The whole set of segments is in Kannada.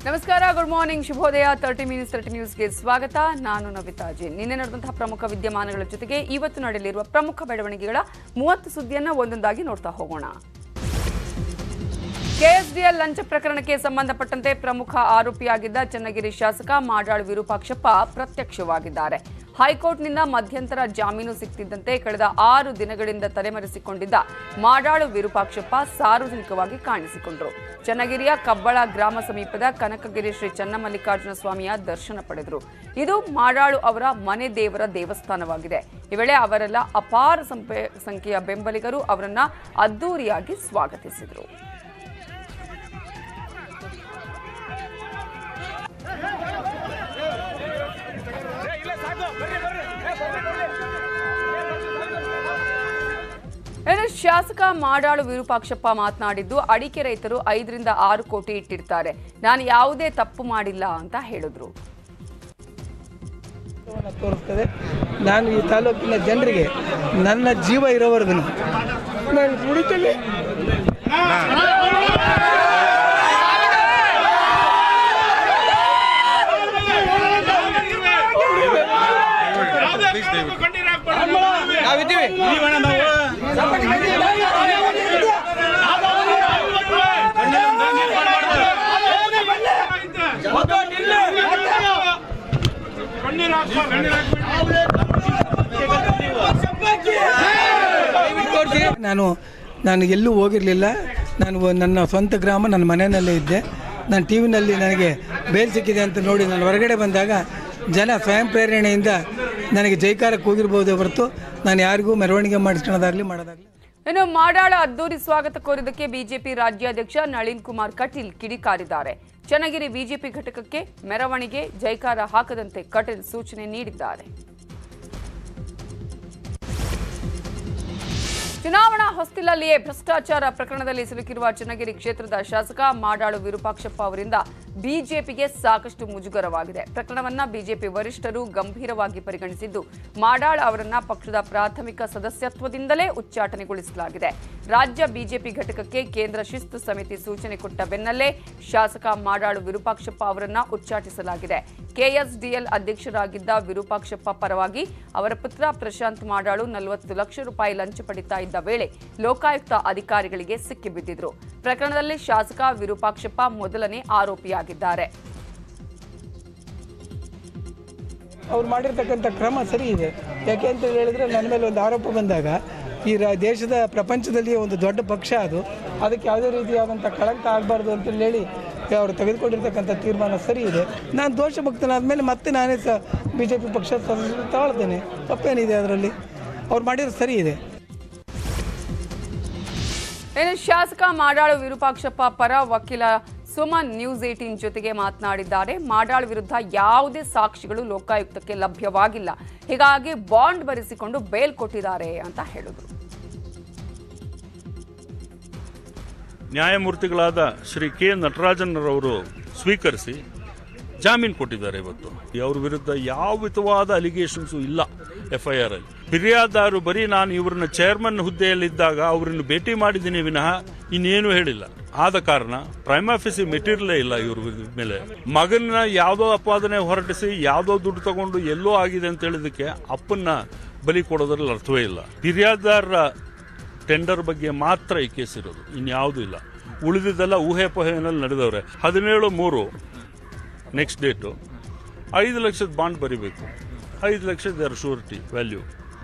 ನಮಸ್ಕಾರ ಗುಡ್ ಮಾರ್ನಿಂಗ್ ಶುಭೋದಯ ತರ್ಟಿ ಮಿನಿಟ್ಸ್ ತರ್ಟಿ ನ್ಯೂಸ್ಗೆ ಸ್ವಾಗತ ನಾನು ನವಿತಾ ಜೈನ್ ನಿನ್ನೆ ನಡೆದಂತಹ ಪ್ರಮುಖ ವಿದ್ಯಮಾನಗಳ ಜೊತೆಗೆ ಇವತ್ತು ನಡೆಯಲಿರುವ ಪ್ರಮುಖ ಬೆಳವಣಿಗೆಗಳ ಮೂವತ್ತು ಸುದ್ದಿಯನ್ನ ಒಂದೊಂದಾಗಿ ನೋಡ್ತಾ ಹೋಗೋಣ ಕೆಎಸ್ಡಿಎಲ್ ಲಂಚ ಪ್ರಕರಣಕ್ಕೆ ಸಂಬಂಧಪಟ್ಟಂತೆ ಪ್ರಮುಖ ಆರೋಪಿಯಾಗಿದ್ದ ಚನ್ನಗಿರಿ ಶಾಸಕ ಮಾಡಾಳು ವಿರೂಪಾಕ್ಷಪ್ಪ ಪ್ರತ್ಯಕ್ಷವಾಗಿದ್ದಾರೆ ಹೈಕೋರ್ಟ್ನಿಂದ ಮಧ್ಯಂತರ ಜಾಮೀನು ಸಿಕ್ತಿದ್ದಂತೆ ಕಳೆದ ಆರು ದಿನಗಳಿಂದ ತಲೆಮರೆಸಿಕೊಂಡಿದ್ದ ಮಾಡಾಳು ವಿರೂಪಾಕ್ಷಪ್ಪ ಸಾರ್ವಜನಿಕವಾಗಿ ಕಾಣಿಸಿಕೊಂಡರು ಚನ್ನಗಿರಿಯ ಕಬ್ಬಳ ಗ್ರಾಮ ಸಮೀಪದ ಕನಕಗಿರಿ ಶ್ರೀ ಚನ್ನಮಲ್ಲಿಕಾರ್ಜುನ ಸ್ವಾಮಿಯ ದರ್ಶನ ಪಡೆದರು ಇದು ಮಾಡಾಳು ಅವರ ಮನೆ ದೇವರ ದೇವಸ್ಥಾನವಾಗಿದೆ ಈ ವೇಳೆ ಅವರೆಲ್ಲ ಅಪಾರ ಸಂಪೆ- ಸಂಖ್ಯೆಯ ಬೆಂಬಲಿಗರು ಅವರನ್ನ ಅದ್ದೂರಿಯಾಗಿ ಸ್ವಾಗತಿಸಿದರು ಇನ್ನು ಶಾಸಕ ಮಾಡಾಳು ವಿರೂಪಾಕ್ಷಪ್ಪ ಮಾತನಾಡಿದ್ದು ಅಡಿಕೆ ರೈತರು ಐದರಿಂದ ಆರು ಕೋಟಿ ಇಟ್ಟಿರ್ತಾರೆ ನಾನು ಯಾವುದೇ ತಪ್ಪು ಮಾಡಿಲ್ಲ ಅಂತ ಹೇಳಿದ್ರು ಚಿತ್ರವನ್ನು ತೋರಿಸ್ತದೆ ನಾನು ಈ ತಾಲೂಕಿನ ಜನರಿಗೆ ನನ್ನ ಜೀವ ಇರೋವರೆಗೂ ನಾನು ಕುಡಿತೇನೆ ನಾವಿದ್ದೀವಿ ನಾನು ನಾನು ಎಲ್ಲೂ ಹೋಗಿರಲಿಲ್ಲ ನಾನು ಒ- ನನ್ನ ಸ್ವಂತ ಗ್ರಾಮ ನನ್ನ ಮನೆಯಲ್ಲೇ ಇದ್ದೆ ನಾನು ಟಿ ವಿನಲ್ಲಿ ನನಗೆ ಬೇಲ್ ಸಿಕ್ಕಿದೆ ಅಂತ ನೋಡಿ ನಾನು ಹೊರಗಡೆ ಬಂದಾಗ ಜನ ಸ್ವಯಂ ಪ್ರೇರಣೆಯಿಂದ ನನಗೆ ಜೈಕಾರಕ್ಕೆ ಹೋಗಿರ್ಬೋದು ಹೊರತು ನಾನು ಯಾರಿಗೂ ಮೆರವಣಿಗೆ ಮಾಡಿಸ್ಕೊಳ್ಳೋದಾಗಲಿ ಮಾಡೋದಾಗಲಿ ಇನ್ನು ಮಾಡಾಳ ಅದ್ದೂರಿ ಸ್ವಾಗತ ಕೋರಿದ್ದಕ್ಕೆ ಬಿಜೆಪಿ ರಾಜ್ಯಾಧ್ಯಕ್ಷ ನಳಿನ್ ಕುಮಾರ್ ಕಟೀಲ್ ಕಿಡಿಕಾರಿದ್ದಾರೆ ಚನ್ನಗಿರಿ ಬಿಜೆಪಿ ಘಟಕಕ್ಕೆ ಮೆರವಣಿಗೆ ಜೈಕಾರ ಹಾಕದಂತೆ ಕಟೀಲ್ ಸೂಚನೆ ನೀಡಿದ್ದಾರೆ ಚುನಾವಣಾ ಹೊಸ್ತಿಲಲ್ಲಿಯೇ ಭ್ರಷ್ಟಾಚಾರ ಪ್ರಕರಣದಲ್ಲಿ ಸಿಲುಕಿರುವ ಚನ್ನಗಿರಿ ಕ್ಷೇತ್ರದ ಶಾಸಕ ಮಾಡಾಳು ವಿರೂಪಾಕ್ಷಪ್ಪ ಅವರಿಂದ ಬಿಜೆಪಿಗೆ ಸಾಕಷ್ಟು ಮುಜುಗರವಾಗಿದೆ ಪ್ರಕರಣವನ್ನ ಬಿಜೆಪಿ ವರಿಷ್ಠರು ಗಂಭೀರವಾಗಿ ಪರಿಗಣಿಸಿದ್ದು ಮಾಡಾಳ್ ಅವರನ್ನ ಪಕ್ಷದ ಪ್ರಾಥಮಿಕ ಸದಸ್ಯತ್ವದಿಂದಲೇ ಉಚ್ಚಾಟನೆಗೊಳಿಸಲಾಗಿದೆ ರಾಜ್ಯ ಬಿಜೆಪಿ ಘಟಕಕ್ಕೆ ಕೇಂದ್ರ ಶಿಸ್ತು ಸಮಿತಿ ಸೂಚನೆ ಕೊಟ್ಟ ಬೆನ್ನಲ್ಲೇ ಶಾಸಕ ಮಾಡಾಳು ವಿರೂಪಾಕ್ಷಪ್ಪ ಅವರನ್ನ ಉಚ್ಚಾಟಿಸಲಾಗಿದೆ ಕೆಎಸ್ಡಿಎಲ್ ಅಧ್ಯಕ್ಷರಾಗಿದ್ದ ವಿರೂಪಾಕ್ಷಪ್ಪ ಪರವಾಗಿ ಅವರ ಪುತ್ರ ಪ್ರಶಾಂತ್ ಮಾಡಾಳು ನಲವತ್ತು ಲಕ್ಷ ರೂಪಾಯಿ ಲಂಚ ಪಡಿತಾ ಇದ್ದ ವೇಳೆ ಲೋಕಾಯುಕ್ತ ಅಧಿಕಾರಿಗಳಿಗೆ ಸಿಕ್ಕಿಬಿದ್ದಿದ್ರು ಪ್ರಕರಣದಲ್ಲಿ ಶಾಸಕ ವಿರೂಪಾಕ್ಷಪ್ಪ ಮೊದಲನೇ ಆರೋಪಿಯಾಗಿದ್ದಾರೆ ಅವ್ರು ಮಾಡಿರ್ತಕ್ಕಂಥ ಕ್ರಮ ಸರಿ ಇದೆ ಯಾಕೆ ಅಂತ ಹೇಳಿದ್ರೆ ನನ್ನ ಮೇಲೆ ಒಂದು ಆರೋಪ ಬಂದಾಗ ಈ ರಾ ದೇಶದ ಪ್ರಪಂಚದಲ್ಲಿ ಒಂದು ದೊಡ್ಡ ಪಕ್ಷ ಅದು ಅದಕ್ಕೆ ಯಾವುದೇ ರೀತಿಯಾದಂಥ ಕಳಂಕ ಆಗಬಾರ್ದು ಅಂತೇಳಿ ಹೇಳಿ ಅವರು ತೆಗೆದುಕೊಂಡಿರ್ತಕ್ಕಂಥ ತೀರ್ಮಾನ ಸರಿ ಇದೆ ನಾನು ದೋಷ ಭಕ್ತನಾದ ಮೇಲೆ ಮತ್ತೆ ನಾನೇ ಸಹ ಬಿ ಜೆ ಪಿ ಪಕ್ಷದ ಸದಸ್ಯರು ತಗೊಳ್ತೇನೆ ತಪ್ಪೇನಿದೆ ಅದರಲ್ಲಿ ಅವ್ರು ಮಾಡಿರೋದು ಸರಿ ಇದೆ ಇನ್ನು ಶಾಸಕ ಮಾಡಾಳು ವಿರೂಪಾಕ್ಷಪ್ಪ ಪರ ವಕೀಲ ಸುಮನ್ ನ್ಯೂಸ್ ಏಟೀನ್ ಜೊತೆಗೆ ಮಾತನಾಡಿದ್ದಾರೆ ಮಾಡಾಳ್ ವಿರುದ್ಧ ಯಾವುದೇ ಸಾಕ್ಷಿಗಳು ಲೋಕಾಯುಕ್ತಕ್ಕೆ ಲಭ್ಯವಾಗಿಲ್ಲ ಹೀಗಾಗಿ ಬಾಂಡ್ ಬರೆಸಿಕೊಂಡು ಬೇಲ್ ಕೊಟ್ಟಿದ್ದಾರೆ ಅಂತ ಹೇಳಿದ್ರು ನ್ಯಾಯಮೂರ್ತಿಗಳಾದ ಶ್ರೀ ಕೆ ನಟರಾಜನ್ರವರು ಸ್ವೀಕರಿಸಿ ಜಾಮೀನು ಕೊಟ್ಟಿದ್ದಾರೆ ಇವತ್ತು ಅವ್ರ ವಿರುದ್ಧ ಯಾವ ವಿಧವಾದ ಅಲಿಗೇಷನ್ಸು ಇಲ್ಲ ಎಫ್ ಐ ಆರ್ ಅಲ್ಲಿ ಫಿರ್ಯಾದಾರು ಬರೀ ನಾನು ಇವ್ರನ್ನ ಚೇರ್ಮನ್ ಹುದ್ದೆಯಲ್ಲಿದ್ದಾಗ ಅವರನ್ನು ಭೇಟಿ ಮಾಡಿದ್ದೀನಿ ವಿನಃ ಇನ್ನೇನು ಹೇಳಿಲ್ಲ ಆದ ಕಾರಣ ಪ್ರೈಮಾಫಿಸಿ ಮೆಟೀರಿಯಲೇ ಇಲ್ಲ ಇವ್ರ ವಿರುದ್ಧ ಮೇಲೆ ಮಗನ ಯಾವುದೋ ಅಪಾದನೆ ಹೊರಟಿಸಿ ಯಾವುದೋ ದುಡ್ಡು ತಗೊಂಡು ಎಲ್ಲೋ ಆಗಿದೆ ಅಂತ ಹೇಳಿದಕ್ಕೆ ಅಪ್ಪನ್ನ ಬಲಿ ಕೊಡೋದ್ರಲ್ಲಿ ಅರ್ಥವೇ ಇಲ್ಲ ಫಿರ್ಯಾದಾರರ ಟೆಂಡರ್ ಬಗ್ಗೆ ಮಾತ್ರ ಈ ಕೇಸ್ ಇರೋದು ಇನ್ಯಾವುದೂ ಇಲ್ಲ ಉಳಿದಿದ್ದೆಲ್ಲ ಊಹೆ ಪೋಹೆನಲ್ಲಿ ನಡೆದವ್ರೆ ಹದಿನೇಳು ಮೂರು ನೆಕ್ಸ್ಟ್ ಡೇಟು ಐದು ಲಕ್ಷದ ಬಾಂಡ್ ಬರಿಬೇಕು ಐದು ಲಕ್ಷದ ಎರಡು ಶೂರಿಟಿ ವ್ಯಾಲ್ಯೂ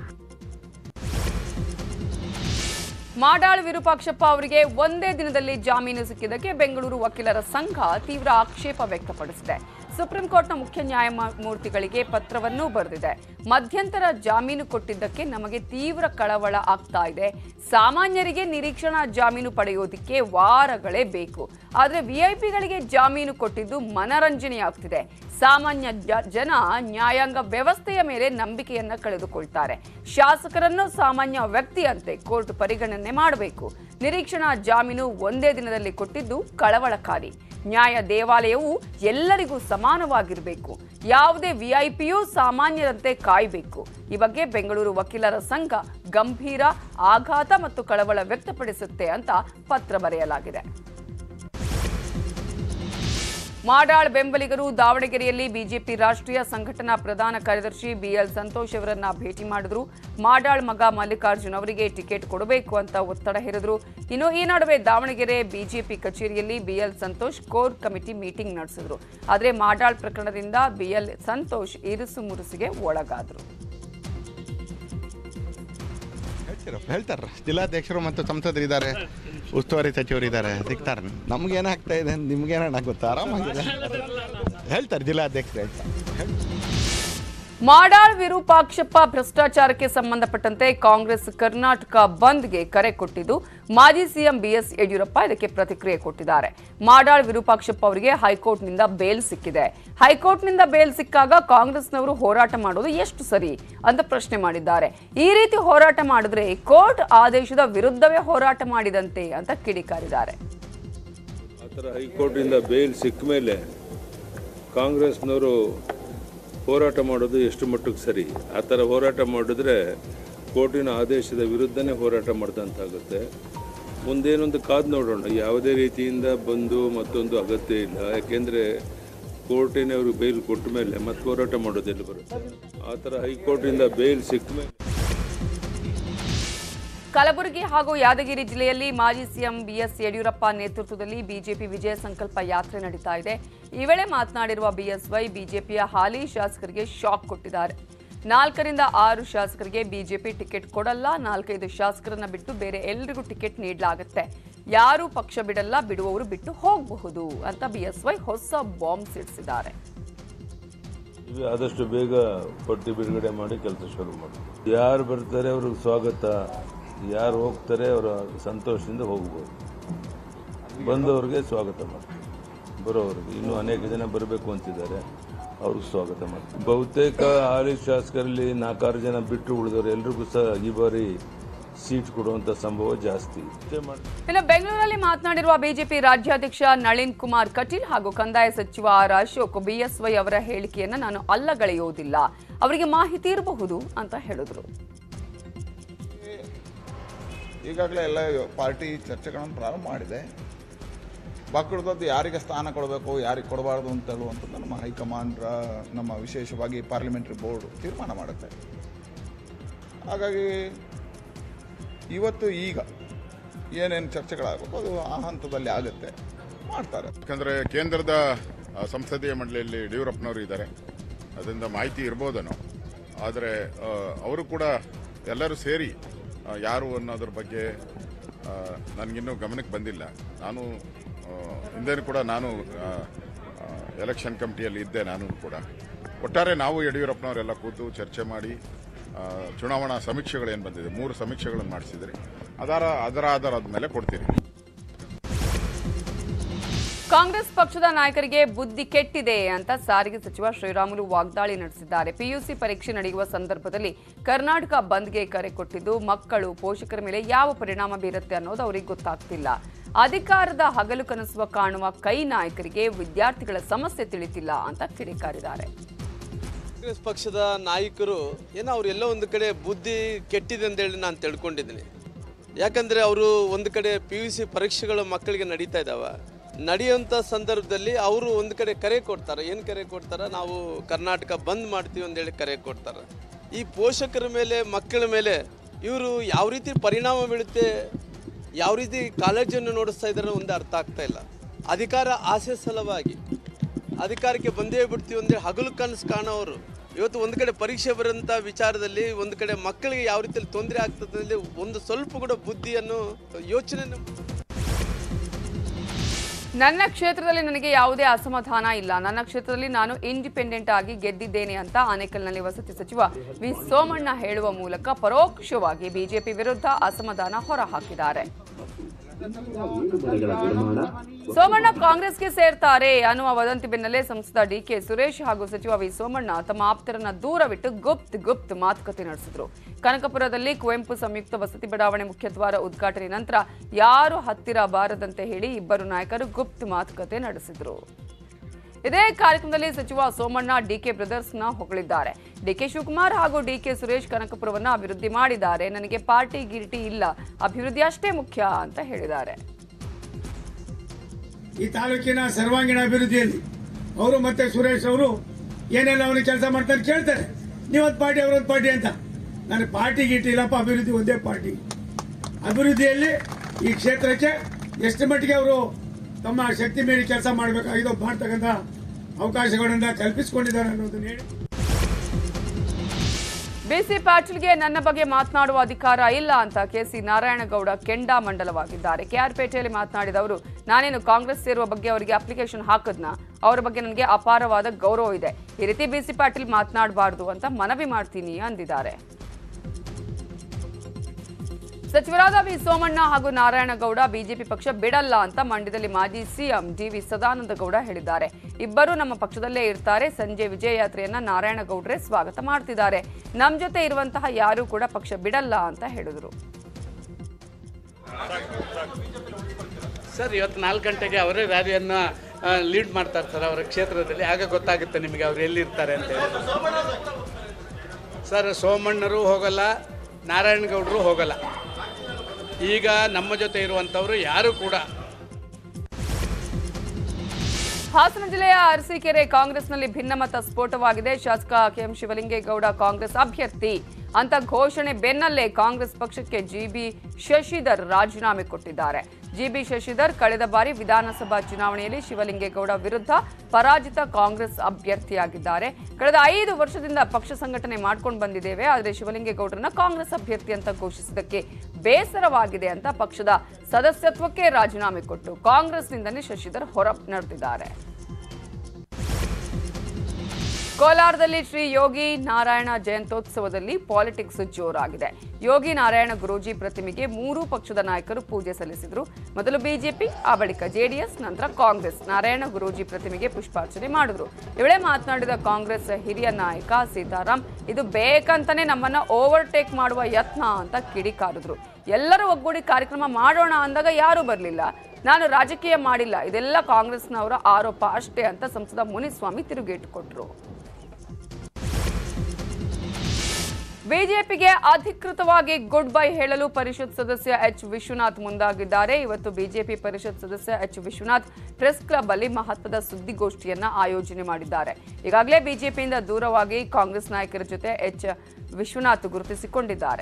ಮಾಡಾಳ್ ವಿರೂಪಾಕ್ಷಪ್ಪ ಅವರಿಗೆ ಒಂದೇ ದಿನದಲ್ಲಿ ಜಾಮೀನು ಸಿಕ್ಕಿದ್ದಕ್ಕೆ ಬೆಂಗಳೂರು ವಕೀಲರ ಸಂಘ ತೀವ್ರ ಆಕ್ಷೇಪ ವ್ಯಕ್ತಪಡಿಸಿದೆ ಸುಪ್ರೀಂ ಕೋರ್ಟ್ನ ಮುಖ್ಯ ನ್ಯಾಯಮೂರ್ತಿಗಳಿಗೆ ಪತ್ರವನ್ನೂ ಬರೆದಿದೆ ಮಧ್ಯಂತರ ಜಾಮೀನು ಕೊಟ್ಟಿದ್ದಕ್ಕೆ ನಮಗೆ ತೀವ್ರ ಕಳವಳ ಆಗ್ತಾ ಇದೆ ಸಾಮಾನ್ಯರಿಗೆ ನಿರೀಕ್ಷಣಾ ಜಾಮೀನು ಪಡೆಯೋದಿಕ್ಕೆ ವಾರಗಳೇ ಬೇಕು ಆದರೆ ವಿಐಪಿಗಳಿಗೆ ಜಾಮೀನು ಕೊಟ್ಟಿದ್ದು ಮನರಂಜನೆಯಾಗ್ತಿದೆ ಸಾಮಾನ್ಯ ಜ- ಜನ ನ್ಯಾಯಾಂಗ ವ್ಯವಸ್ಥೆಯ ಮೇಲೆ ನಂಬಿಕೆಯನ್ನ ಕಳೆದುಕೊಳ್ತಾರೆ ಶಾಸಕರನ್ನು ಸಾಮಾನ್ಯ ವ್ಯಕ್ತಿಯಂತೆ ಕೋರ್ಟ್ ಪರಿಗಣನೆ ಮಾಡಬೇಕು ನಿರೀಕ್ಷಣಾ ಜಾಮೀನು ಒಂದೇ ದಿನದಲ್ಲಿ ಕೊಟ್ಟಿದ್ದು ಕಳವಳಕಾರಿ ನ್ಯಾಯ ದೇವಾಲಯವು ಎಲ್ಲರಿಗೂ ಸಮಾನವಾಗಿರಬೇಕು ಯಾವುದೇ ವಿಐಪಿಯೂ ಸಾಮಾನ್ಯರಂತೆ ಕಾಯಬೇಕು ಈ ಬಗ್ಗೆ ಬೆಂಗಳೂರು ವಕೀಲರ ಸಂಘ ಗಂಭೀರ ಆಘಾತ ಮತ್ತು ಕಳವಳ ವ್ಯಕ್ತಪಡಿಸುತ್ತೆ ಅಂತ ಪತ್ರ ಬರೆಯಲಾಗಿದೆ ಮಾಡಾಳ್ ಬೆಂಬಲಿಗರು ದಾವಣಗೆರೆಯಲ್ಲಿ ಬಿಜೆಪಿ ರಾಷ್ಟ್ರೀಯ ಸಂಘಟನಾ ಪ್ರಧಾನ ಕಾರ್ಯದರ್ಶಿ ಬಿಎಲ್ ಸಂತೋಷ್ ಅವರನ್ನ ಭೇಟಿ ಮಾಡಿದ್ರು ಮಾಡಾಳ್ ಮಗ ಮಲ್ಲಿಕಾರ್ಜುನ್ ಅವರಿಗೆ ಟಿಕೆಟ್ ಕೊಡಬೇಕು ಅಂತ ಒತ್ತಡ ಹೇರಿದ್ರು ಇನ್ನು ಈ ನಡುವೆ ದಾವಣಗೆರೆ ಬಿಜೆಪಿ ಕಚೇರಿಯಲ್ಲಿ BL Santosh core committee meeting ನಡೆಸಿದ್ರು ಆದರೆ ಮಾಡಾಳ್ ಪ್ರಕರಣದಿಂದ ಬಿಎಲ್ ಸಂತೋಷ್ ಇರುಸು ಮುರುಸಿಗೆ ಒಳಗಾದ್ರು ಹೇಳ್ತೀರಪ್ಪ ಹೇಳ್ತಾರೆ ಜಿಲ್ಲಾಧ್ಯಕ್ಷರು ಮತ್ತು ಸಂಸದರು ಇದ್ದಾರೆ ಉಸ್ತುವಾರಿ ಸಚಿವರು ಇದ್ದಾರೆ ಸಿಗ್ತಾರೆ ನಮ್ಗೇನಾಗ್ತಾ ಇದೆ ನಿಮ್ಗೇನ ಗೊತ್ತಾ ಆರಾಮಾಗಿದೆ ಹೇಳ್ತಾರೆ ಜಿಲ್ಲಾಧ್ಯಕ್ಷರು ಹೇಳ್ತಾರೆ ಮಾಡಾಳ್ ವಿರೂಪಾಕ್ಷಪ್ಪ ಭ್ರಷ್ಟಾಚಾರಕ್ಕೆ ಸಂಬಂಧಪಟ್ಟಂತೆ ಕಾಂಗ್ರೆಸ್ ಕರ್ನಾಟಕ ಬಂದ್ಗೆ ಕರೆ ಕೊಟ್ಟಿದ್ದು ಮಾಜಿ ಸಿಎಂ ಬಿಎಸ್ ಯಡಿಯೂರಪ್ಪ ಇದಕ್ಕೆ ಪ್ರತಿಕ್ರಿಯೆ ಕೊಟ್ಟಿದ್ದಾರೆ ಮಾಡಾಳ್ ವಿರೂಪಾಕ್ಷಪ್ಪ ಅವರಿಗೆ ಹೈಕೋರ್ಟ್ನಿಂದ ಬೇಲ್ ಸಿಕ್ಕಿದೆ ಹೈಕೋರ್ಟ್ನಿಂದ ಬೇಲ್ ಸಿಕ್ಕಾಗ ಕಾಂಗ್ರೆಸ್ನವರು ಹೋರಾಟ ಮಾಡೋದು ಎಷ್ಟು ಸರಿ ಅಂತ ಪ್ರಶ್ನೆ ಮಾಡಿದ್ದಾರೆ ಈ ರೀತಿ ಹೋರಾಟ ಮಾಡಿದ್ರೆ ಕೋರ್ಟ್ ಆದೇಶದ ವಿರುದ್ಧವೇ ಹೋರಾಟ ಮಾಡಿದಂತೆ ಅಂತ ಕಿಡಿಕಾರಿದ್ದಾರೆ ಆ ಥರ ಹೈಕೋರ್ಟಿಂದ ಬೇಲ್ ಸಿಕ್ಕ ಮೇಲೆ ಕಾಂಗ್ರೆಸ್ನವರು ಹೋರಾಟ ಮಾಡೋದು ಎಷ್ಟು ಮಟ್ಟಿಗೆ ಸರಿ ಆ ಥರ ಹೋರಾಟ ಮಾಡಿದ್ರೆ ಕೋರ್ಟಿನ ಆದೇಶದ ವಿರುದ್ಧನೇ ಹೋರಾಟ ಮಾಡಿದಂತಾಗುತ್ತೆ ಮುಂದೇನೊಂದು ಕಾದು ನೋಡೋಣ ಯಾವುದೇ ರೀತಿಯಿಂದ ಬಂದು ಮತ್ತೊಂದು ಅಗತ್ಯ ಇಲ್ಲ ಯಾಕೆಂದರೆ ಕೋರ್ಟಿನ ಅವರು ಬೇಲ್ ಕೊಟ್ಟ ಮೇಲೆ ಮತ್ತೆ ಹೋರಾಟ ಮಾಡೋದೆಲ್ಲ ಬರುತ್ತೆ ಆ ಥರ ಹೈಕೋರ್ಟಿಂದ ಬೇಲ್ ಸಿಕ್ಕ ಮೇಲೆ ಕಲಬುರಗಿ ಹಾಗೂ ಯಾದಗಿರಿ ಜಿಲ್ಲೆಯಲ್ಲಿ ಮಾಜಿ ಸಿಎಂ ಬಿಎಸ್ ಯಡಿಯೂರಪ್ಪ ನೇತೃತ್ವದಲ್ಲಿ ಬಿಜೆಪಿ ವಿಜಯ ಸಂಕಲ್ಪ ಯಾತ್ರೆ ನಡೀತಾ ಇದೆ ಈ ವೇಳೆ ಮಾತನಾಡಿರುವ ಬಿಎಸ್ವೈ ಬಿಜೆಪಿಯ ಹಾಲಿ ಶಾಸಕರಿಗೆ ಶಾಕ್ ಕೊಟ್ಟಿದ್ದಾರೆ ನಾಲ್ಕರಿಂದ ಆರು ಶಾಸಕರಿಗೆ ಬಿಜೆಪಿ ಟಿಕೆಟ್ ಕೊಡಲ್ಲ ನಾಲ್ಕೈದು ಶಾಸಕರನ್ನ ಬಿಟ್ಟು ಬೇರೆ ಎಲ್ರಿಗೂ ಟಿಕೆಟ್ ನೀಡಲಾಗುತ್ತೆ ಯಾರು ಪಕ್ಷ ಬಿಡಲ್ಲ ಬಿಡುವವರು ಬಿಟ್ಟು ಹೋಗಬಹುದು ಅಂತ ಬಿಎಸ್ವೈ ಹೊಸ ಬಾಂಬ್ ಸಿಡಿಸಿದ್ದಾರೆ ಇವು ಆದಷ್ಟು ಬೇಗ ಪಟ್ಟಿ ಬಿಡುಗಡೆ ಮಾಡಿ ಕೆಲಸ ಶುರು ಮಾಡಿ ಯಾರು ಬರ್ತಾರೆ ಅವ್ರಿಗೆ ಸ್ವಾಗತ ಯಾರು ಹೋಗ್ತಾರೆ ಅವರ ಸಂತೋಷದಿಂದ ಹೋಗ್ಬೋದು ಬಂದವ್ರಿಗೆ ಸ್ವಾಗತ ಮಾಡ್ತೀವಿ ಬರೋವ್ರಿಗೆ ಇನ್ನೂ ಅನೇಕ ಜನ ಬರಬೇಕು ಅಂತಿದ್ದಾರೆ ಅವ್ರಿಗೆ ಸ್ವಾಗತ ಮಾಡ್ತೀವಿ ಬಹುತೇಕ ಹಾಲಿ ಶಾಸಕರಲ್ಲಿ ನಾಲ್ಕಾರು ಜನ ಬಿಟ್ಟು ಉಳಿದವರು ಎಲ್ರಿಗೂ ಸಹ ಈ ಬಾರಿ ಸೀಟ್ ಕೊಡುವಂಥ ಸಂಭವ ಜಾಸ್ತಿ ಇಷ್ಟೇ ಮಾಡಿ ಇನ್ನು ಬೆಂಗಳೂರಲ್ಲಿ ಮಾತನಾಡಿರುವ ಬಿಜೆಪಿ ರಾಜ್ಯಾಧ್ಯಕ್ಷ ನಳಿನ್ ಕುಮಾರ್ ಕಟೀಲ್ ಹಾಗೂ ಕಂದಾಯ ಸಚಿವ ಆರ್ ಅಶೋಕ್ ಬಿಎಸ್ವೈ ಅವರ ಹೇಳಿಕೆಯನ್ನ ನಾನು ಅಲ್ಲಗಳೆಯುವುದಿಲ್ಲ ಅವರಿಗೆ ಮಾಹಿತಿ ಇರಬಹುದು ಅಂತ ಹೇಳಿದ್ರು ಈಗಾಗಲೇ ಎಲ್ಲ ಪಾರ್ಟಿ ಚರ್ಚೆಗಳನ್ನು ಪ್ರಾರಂಭ ಮಾಡಿದೆ ಬಾಕುಳಿದದ್ದು ಯಾರಿಗೆ ಸ್ಥಾನ ಕೊಡಬೇಕು ಯಾರಿಗೆ ಕೊಡಬಾರ್ದು ಅಂತ ಹೇಳುವಂಥದ್ದು ನಮ್ಮ ಹೈಕಮಾಂಡ್ ರ- ನಮ್ಮ ವಿಶೇಷವಾಗಿ ಪಾರ್ಲಿಮೆಂಟ್ರಿ ಬೋರ್ಡ್ ತೀರ್ಮಾನ ಮಾಡುತ್ತೆ ಹಾಗಾಗಿ ಇವತ್ತು ಈಗ ಏನೇನು ಚರ್ಚೆಗಳಾಗಬೇಕು ಅದು ಆ ಹಂತದಲ್ಲಿ ಆಗುತ್ತೆ ಮಾಡ್ತಾರೆ ಯಾಕಂದರೆ ಕೇಂದ್ರದ ಆ, ಸಂಸದೀಯ ಮಂಡಳಿಯಲ್ಲಿ ಯಡಿಯೂರಪ್ಪನವರು ಇದ್ದಾರೆ ಅದರಿಂದ ಮಾಹಿತಿ ಇರ್ಬೋದೇನೋ ಆದರೆ ಆ, ಅವರು ಕೂಡ ಎಲ್ಲರೂ ಸೇರಿ ಆ, ಯಾರು ಅನ್ನೋದ್ರ ಬಗ್ಗೆ ಆ, ನನಗಿನ್ನೂ ಗಮನಕ್ಕೆ ಬಂದಿಲ್ಲ ನಾನು ಆ, ಹಿಂದೆನೂ ಕೂಡ ನಾನು ಆ, ಆ, ಎಲೆಕ್ಷನ್ ಕಮಿಟಿಯಲ್ಲಿ ಇದ್ದೆ ನಾನು ಕೂಡ ಒಟ್ಟಾರೆ ನಾವು ಯಡಿಯೂರಪ್ಪನವರೆಲ್ಲ ಕೂತು ಚರ್ಚೆ ಮಾಡಿ ಆ, ಚುನಾವಣಾ ಸಮೀಕ್ಷೆಗಳೇನು ಬಂದಿದೆ ಮೂರು ಸಮೀಕ್ಷೆಗಳನ್ನು ಮಾಡಿಸಿದ್ರಿ ಅದರ ಅದರ ಆಧಾರದ ಮೇಲೆ ಕೊಡ್ತೀನಿ ಕಾಂಗ್ರೆಸ್ ಪಕ್ಷದ ನಾಯಕರಿಗೆ ಬುದ್ಧಿ ಕೆಟ್ಟಿದೆ ಅಂತ ಸಾರಿಗೆ ಸಚಿವ ಶ್ರೀರಾಮುಲು ವಾಗ್ದಾಳಿ ನಡೆಸಿದ್ದಾರೆ ಪಿಯುಸಿ ಪರೀಕ್ಷೆ ನಡೆಯುವ ಸಂದರ್ಭದಲ್ಲಿ ಕರ್ನಾಟಕ ಬಂದ್ಗೆ ಕರೆ ಕೊಟ್ಟಿದ್ದು ಮಕ್ಕಳು ಪೋಷಕರ ಮೇಲೆ ಯಾವ ಪರಿಣಾಮ ಬೀರುತ್ತೆ ಅನ್ನೋದು ಅವರಿಗೆ ಗೊತ್ತಾಗ್ತಿಲ್ಲ ಅಧಿಕಾರದ ಹಗಲು ಕನಸುವ ಕಾಣುವ ಕೈ ನಾಯಕರಿಗೆ ವಿದ್ಯಾರ್ಥಿಗಳ ಸಮಸ್ಯೆ ತಿಳಿತಿಲ್ಲ ಅಂತ ಕಿಡಿಕಾರಿದ್ದಾರೆ ಕಾಂಗ್ರೆಸ್ ಪಕ್ಷದ ನಾಯಕರು ಏನೋ ಅವ್ರು ಎಲ್ಲೋ ಒಂದು ಕಡೆ ಬುದ್ಧಿ ಕೆಟ್ಟಿದೆ ಅಂತೇಳಿ ನಾನು ತಿಳ್ಕೊಂಡಿದ್ದೀನಿ ಯಾಕಂದರೆ ಅವರು ಒಂದು ಕಡೆ ಪಿ ಯು ಸಿ ಪರೀಕ್ಷೆಗಳು ಮಕ್ಕಳಿಗೆ ನಡೀತಾ ಇದ್ದಾವ ನಡೆಯುವಂಥ ಸಂದರ್ಭದಲ್ಲಿ ಅವರು ಒಂದು ಕಡೆ ಕರೆ ಕೊಡ್ತಾರೆ ಏನು ಕರೆ ಕೊಡ್ತಾರೆ ನಾವು ಕರ್ನಾಟಕ ಬಂದ್ ಮಾಡ್ತೀವಿ ಅಂತೇಳಿ ಕರೆ ಕೊಡ್ತಾರೆ ಈ ಪೋಷಕರ ಮೇಲೆ ಮಕ್ಕಳ ಮೇಲೆ ಇವರು ಯಾವ ರೀತಿ ಪರಿಣಾಮ ಬೀಳುತ್ತೆ ಯಾವ ರೀತಿ ಕಾಳಜಿಯನ್ನು ನೋಡಿಸ್ತಾ ಇದ್ದಾರೆ ಒಂದು ಅರ್ಥ ಆಗ್ತಾ ಇಲ್ಲ ಅಧಿಕಾರ ಆಸೆ ಸಲುವಾಗಿ ಅಧಿಕಾರಕ್ಕೆ ಬಂದೇ ಬಿಡ್ತೀವಿ ಅಂದ್ರೆ ಹಗಲು ಕನಸು ಕಾಣೋರು ಇವತ್ತು ಒಂದು ಕಡೆ ಪರೀಕ್ಷೆ ಬರೋಂಥ ವಿಚಾರದಲ್ಲಿ ಒಂದು ಕಡೆ ಮಕ್ಕಳಿಗೆ ಯಾವ ರೀತಿಯಲ್ಲಿ ತೊಂದರೆ ಆಗ್ತದೆ ಅಂದ್ರೆ ಒಂದು ಸ್ವಲ್ಪ ಕೂಡ ಬುದ್ಧಿಯನ್ನು ಯೋಚನೆ ನನ್ನ ಕ್ಷೇತ್ರದಲ್ಲಿ ನನಗೆ ಯಾವುದೇ ಅಸಮಾಧಾನ ಇಲ್ಲ ನನ್ನ ಕ್ಷೇತ್ರದಲ್ಲಿ ನಾನು ಇಂಡಿಪೆಂಡೆಂಟ್ ಆಗಿ ಗೆದ್ದಿದ್ದೇನೆ ಅಂತ ಆನೇಕಲ್ನಲ್ಲಿ ವಸತಿ ಸಚಿವ ವಿ ಸೋಮಣ್ಣ ಹೇಳುವ ಮೂಲಕ ಪರೋಕ್ಷವಾಗಿ ಬಿಜೆಪಿ ವಿರುದ್ಧ ಅಸಮಾಧಾನ ಹೊರಹಾಕಿದ್ದಾರೆ ಸೋಮಣ್ಣ ಕಾಂಗ್ರೆಸ್ಗೆ ಸೇರ್ತಾರೆ ಅನ್ನುವ ವದಂತಿ ಬೆನ್ನಲ್ಲೇ ಸಂಸದ ಡಿಕೆ ಸುರೇಶ್ ಹಾಗೂ ಸಚಿವ ವಿ ಸೋಮಣ್ಣ ತಮ್ಮ ಆಪ್ತರನ್ನ ದೂರವಿಟ್ಟು ಗುಪ್ತ್ ಗುಪ್ತ್ ಮಾತುಕತೆ ನಡೆಸಿದ್ರು ಕನಕಪುರದಲ್ಲಿ ಕುವೆಂಪು ಸಂಯುಕ್ತ ವಸತಿ ಬಡಾವಣೆ ಮುಖ್ಯದ್ವಾರ ಉದ್ಘಾಟನೆ ನಂತರ ಯಾರು ಹತ್ತಿರ ಬಾರದಂತೆ ಹೇಳಿ ಇಬ್ಬರು ನಾಯಕರು ಗುಪ್ತ್ ಮಾತುಕತೆ ನಡೆಸಿದ್ರು ಇದೇ ಕಾರ್ಯಕ್ರಮದಲ್ಲಿ ಸಚಿವ ಸೋಮಣ್ಣ ಡಿಕೆ ಬ್ರದರ್ಸ್ನ ಹೊಗಳಿದ್ದಾರೆ ಡಿಕೆ ಶಿವಕುಮಾರ್ ಹಾಗೂ ಡಿಕೆ ಸುರೇಶ್ ಕನಕಪುರವನ್ನ ಅಭಿವೃದ್ಧಿ ಮಾಡಿದ್ದಾರೆ ನನಗೆ ಪಾರ್ಟಿ ಗಿರಿಟಿ ಇಲ್ಲ ಅಭಿವೃದ್ಧಿ ಅಷ್ಟೇ ಮುಖ್ಯ ಅಂತ ಹೇಳಿದ್ದಾರೆ ಈ ತಾಲೂಕಿನ ಸರ್ವಾಂಗೀಣ ಅಭಿವೃದ್ಧಿಯಲ್ಲಿ ಅವರು ಮತ್ತೆ ಸುರೇಶ್ ಅವರು ಏನೆಲ್ಲ ಅವನಿಗೆ ಕೆಲಸ ಮಾಡ್ತಾರೆ ಕೇಳ್ತಾರೆ ನೀವೊಂದು ಪಾರ್ಟಿ ಅವರೊಂದು ಪಾರ್ಟಿ ಅಂತ ನಾನು ಪಾರ್ಟಿ ಗೀಟಿ ಇಲ್ಲಪ್ಪ ಅಭಿವೃದ್ಧಿ ಒಂದೇ ಪಾರ್ಟಿ ಅಭಿವೃದ್ಧಿಯಲ್ಲಿ ಈ ಕ್ಷೇತ್ರಕ್ಕೆ ಎಷ್ಟು ಮಟ್ಟಿಗೆ ಅವರು ತಮ್ಮ ಶಕ್ತಿ ಮೀರಿ ಕೆಲಸ ಮಾಡಬೇಕಾಗಿದ್ದು ಮಾಡ್ತಕ್ಕಂಥ ಅವಕಾಶಗಳನ್ನ ಕಲ್ಪಿಸಿಕೊಂಡಿದ್ದಾರೆ ಅನ್ನೋದನ್ನ ಹೇಳಿ ಬಿಸಿ ಪಾಟೀಲ್ಗೆ ನನ್ನ ಬಗ್ಗೆ ಮಾತನಾಡುವ ಅಧಿಕಾರ ಇಲ್ಲ ಅಂತ ಕೆಸಿ ನಾರಾಯಣಗೌಡ ಕೆಂಡಾಮಂಡಲವಾಗಿದ್ದಾರೆ ಕೆಆರ್ಪೇಟೆಯಲ್ಲಿ ಮಾತನಾಡಿದ ಅವರು ನಾನೇನು ಕಾಂಗ್ರೆಸ್ ಸೇರುವ ಬಗ್ಗೆ ಅವರಿಗೆ ಅಪ್ಲಿಕೇಶನ್ ಹಾಕದ್ನ ಅವರ ಬಗ್ಗೆ ನನಗೆ ಅಪಾರವಾದ ಗೌರವ ಇದೆ ಈ ರೀತಿ ಬಿಸಿ ಪಾಟೀಲ್ ಮಾತನಾಡಬಾರ್ದು ಅಂತ ಮನವಿ ಮಾಡ್ತೀನಿ ಅಂದಿದ್ದಾರೆ ಸಚಿವರಾದ ವಿ ಸೋಮಣ್ಣ ಹಾಗೂ ನಾರಾಯಣಗೌಡ ಬಿಜೆಪಿ ಪಕ್ಷ ಬಿಡಲ್ಲ ಅಂತ ಮಂಡ್ಯದಲ್ಲಿ ಮಾಜಿ ಸಿಎಂ ಡಿವಿ ಸದಾನಂದ ಗೌಡ ಹೇಳಿದ್ದಾರೆ ಇಬ್ಬರು ನಮ್ಮ ಪಕ್ಷದಲ್ಲೇ ಇರ್ತಾರೆ ಸಂಜೆ ವಿಜಯ ಯಾತ್ರೆಯನ್ನ ನಾರಾಯಣಗೌಡ್ರೆ ಸ್ವಾಗತ ಮಾಡ್ತಿದ್ದಾರೆ ನಮ್ ಜೊತೆ ಇರುವಂತಹ ಯಾರು ಕೂಡ ಪಕ್ಷ ಬಿಡಲ್ಲ ಅಂತ ಹೇಳಿದರು ಸರ್ ಇವತ್ತು ನಾಲ್ಕು ಗಂಟೆಗೆ ಅವರೇ ರ್ಯಾಲಿಯನ್ನು ಲೀಡ್ ಮಾಡ್ತಾರೆ ಸರ್ ಅವರ ಕ್ಷೇತ್ರದಲ್ಲಿ ಆಗ ಗೊತ್ತಾಗುತ್ತೆ ನಿಮಗೆ ಅವ್ರು ಎಲ್ಲಿರ್ತಾರೆ ಅಂತ ಹೇಳಿ ಸರ್ ಸೋಮಣ್ಣರು ಹೋಗಲ್ಲ ನಾರಾಯಣಗೌಡರು ಹೋಗಲ್ಲ ಈಗ ನಮ್ಮ ಜೊತೆ ಇರುವಂಥವರು ಯಾರು ಕೂಡ ಹಾಸನ ಜಿಲ್ಲೆಯ ಅರಸೀಕೆರೆ ಕಾಂಗ್ರೆಸ್ನಲ್ಲಿ ಭಿನ್ನಮತ ಸ್ಫೋಟವಾಗಿದೆ ಶಾಸಕ ಕೆಎಂ ಶಿವಲಿಂಗೇಗೌಡ ಕಾಂಗ್ರೆಸ್ ಅಭ್ಯರ್ಥಿ ಅಂತ ಘೋಷಣೆ ಬೆನ್ನಲ್ಲೇ ಕಾಂಗ್ರೆಸ್ ಪಕ್ಷಕ್ಕೆ ಜಿಬಿ ಶಶಿಧರ್ ರಾಜೀನಾಮೆ ಕೊಟ್ಟಿದ್ದಾರೆ ಜಿಬಿ ಶಶಿಧರ್ ಕಳೆದ ಬಾರಿ ವಿಧಾನಸಭಾ ಚುನಾವಣೆಯಲ್ಲಿ ಶಿವಲಿಂಗೇಗೌಡ ವಿರುದ್ಧ ಪರಾಜಿತ ಕಾಂಗ್ರೆಸ್ ಅಭ್ಯರ್ಥಿಯಾಗಿದ್ದಾರೆ ಕಳೆದ ಐದು ವರ್ಷದಿಂದ ಪಕ್ಷ ಸಂಘಟನೆ ಮಾಡ್ಕೊಂಡು ಬಂದಿದ್ದೇವೆ ಆದರೆ ಶಿವಲಿಂಗೇಗೌಡರನ್ನ ಕಾಂಗ್ರೆಸ್ ಅಭ್ಯರ್ಥಿ ಅಂತ ಘೋಷಿಸಿದ್ದಕ್ಕೆ ಬೇಸರವಾಗಿದೆ ಅಂತ ಪಕ್ಷದ ಸದಸ್ಯತ್ವಕ್ಕೆ ರಾಜೀನಾಮೆ ಕೊಟ್ಟು ಕಾಂಗ್ರೆಸ್ನಿಂದಲೇ ಶಶಿಧರ್ ಹೊರ ನಡೆದಿದ್ದಾರೆ ಕೋಲಾರದಲ್ಲಿ ಶ್ರೀ ಯೋಗಿ ನಾರಾಯಣ ಜಯಂತ್ಯೋತ್ಸವದಲ್ಲಿ ಪಾಲಿಟಿಕ್ಸ್ ಜೋರಾಗಿದೆ ಯೋಗಿ ನಾರಾಯಣ ಗುರೂಜಿ ಪ್ರತಿಮೆಗೆ ಮೂರೂ ಪಕ್ಷದ ನಾಯಕರು ಪೂಜೆ ಸಲ್ಲಿಸಿದರು ಮೊದಲು ಬಿಜೆಪಿ ಆ ಬಳಿಕ ಜೆಡಿಎಸ್ ನಂತರ ಕಾಂಗ್ರೆಸ್ ನಾರಾಯಣ ಗುರೂಜಿ ಪ್ರತಿಮೆಗೆ ಪುಷ್ಪಾರ್ಚನೆ ಮಾಡಿದ್ರು ಈ ವೇಳೆ ಮಾತನಾಡಿದ ಕಾಂಗ್ರೆಸ್ ಹಿರಿಯ ನಾಯಕ ಸೀತಾರಾಮ್ ಇದು ಬೇಕಂತಾನೆ ನಮ್ಮನ್ನ ಓವರ್ಟೇಕ್ ಮಾಡುವ ಯತ್ನ ಅಂತ ಕಿಡಿಕಾರಿದ್ರು ಎಲ್ಲರೂ ಒಗ್ಗೂಡಿ ಕಾರ್ಯಕ್ರಮ ಮಾಡೋಣ ಅಂದಾಗ ಯಾರೂ ಬರಲಿಲ್ಲ ನಾನು ರಾಜಕೀಯ ಮಾಡಿಲ್ಲ ಇದೆಲ್ಲ ಕಾಂಗ್ರೆಸ್ನವರ ಆರೋಪ ಅಷ್ಟೇ ಅಂತ ಸಂಸದ ಮುನಿಸ್ವಾಮಿ ತಿರುಗೇಟು ಕೊಟ್ಟರು ಬಿಜೆಪಿಗೆ ಅಧಿಕೃತವಾಗಿ ಗುಡ್ ಬೈ ಹೇಳಲು ಪರಿಷತ್ ಸದಸ್ಯ ಎಚ್ ವಿಶ್ವನಾಥ್ ಮುಂದಾಗಿದ್ದಾರೆ ಇವತ್ತು ಬಿಜೆಪಿ ಪರಿಷತ್ ಸದಸ್ಯ ಎಚ್ ವಿಶ್ವನಾಥ್ ಪ್ರೆಸ್ ಕ್ಲಬ್ ಅಲ್ಲಿ ಮಹತ್ವದ ಸುದ್ದಿಗೋಷ್ಠಿಯನ್ನ ಆಯೋಜನೆ ಮಾಡಿದ್ದಾರೆ ಈಗಾಗಲೇ ಬಿಜೆಪಿಯಿಂದ ದೂರವಾಗಿ ಕಾಂಗ್ರೆಸ್ ನಾಯಕರ ಜೊತೆ ಎಚ್ ವಿಶ್ವನಾಥ್ ಗುರುತಿಸಿಕೊಂಡಿದ್ದಾರೆ